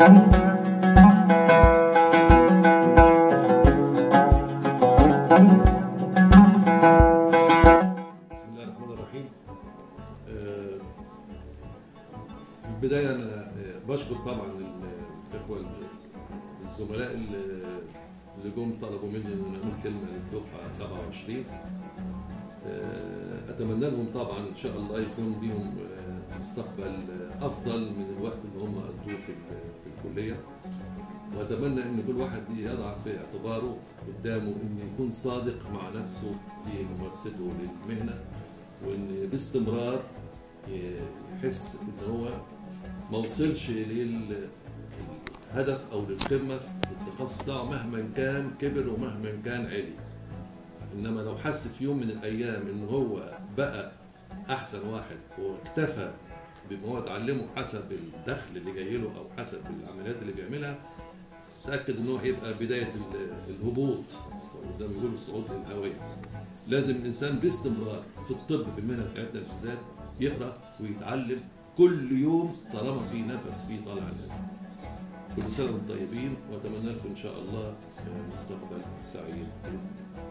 بسم الله الرحمن الرحيم آه، في البداية أنا آه، بشكر طبعا ال- الإخوة ال- الزملاء اللي اللي جم طلبوا مني إن أنا أقول كلمة للدفعة 27 آه، أتمنى لهم طبعا إن شاء الله يكون ليهم آه، مستقبل آه، أفضل من الوقت اللي هم قضوه في ال- في الكلية واتمنى ان كل واحد يضع في اعتباره قدامه ان يكون صادق مع نفسه في ممارسته للمهنه وان باستمرار يحس ان هو ما وصلش للهدف او للقمه في التخصص بتاعه مهما كان كبر ومهما كان عالي انما لو حس في يوم من الايام ان هو بقى احسن واحد واكتفى بما هو اتعلمه حسب الدخل اللي جاي له او حسب العمليات اللي بيعملها تاكد ان هو هيبقى بدايه ال- الهبوط أو زي ما بيقولوا الصعود للهويه لازم الانسان باستمرار في الطب في المهنه بتاعتنا بالذات يقرا ويتعلم كل يوم طالما في نفس في طالع نازل كل سنه وانتم طيبين واتمنى لكم ان شاء الله آه، مستقبل سعيد باذن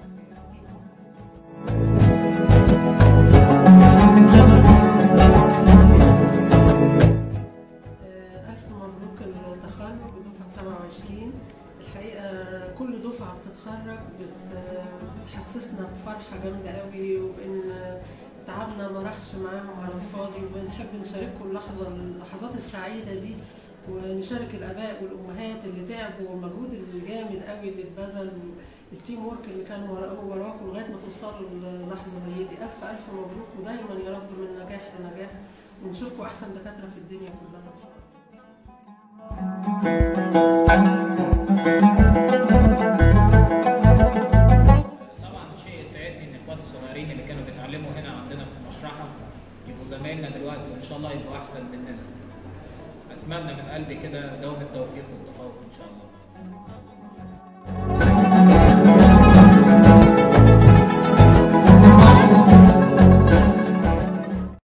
الله ألف مبروك التخرج بدفعة 27 الحقيقة كل دفعة بتتخرج بت- بتحسسنا بفرحة جامدة قوي وإن تعبنا ما راحش معاهم على الفاضي وبنحب نشارككم اللحظة اللحظات السعيدة دي ونشارك الآباء والأمهات اللي تعبوا والمجهود الجامد قوي اللي اتبذل التيم ورك اللي كان ورا- وراكم لغاية ما توصلوا للحظة زي دي ألف ألف مبروك ودايما يا رب من نجاح لنجاح ونشوفكم أحسن دكاترة في الدنيا كلها إن شاء الله طبعا شيء يسعدني ان اخواتي الصغيرين اللي كانوا بيتعلموا هنا عندنا في المشرحه يبقوا زمايلنا دلوقتي وان شاء الله يبقوا احسن مننا. اتمنى من قلبي كده دوام التوفيق والتفوق ان شاء الله.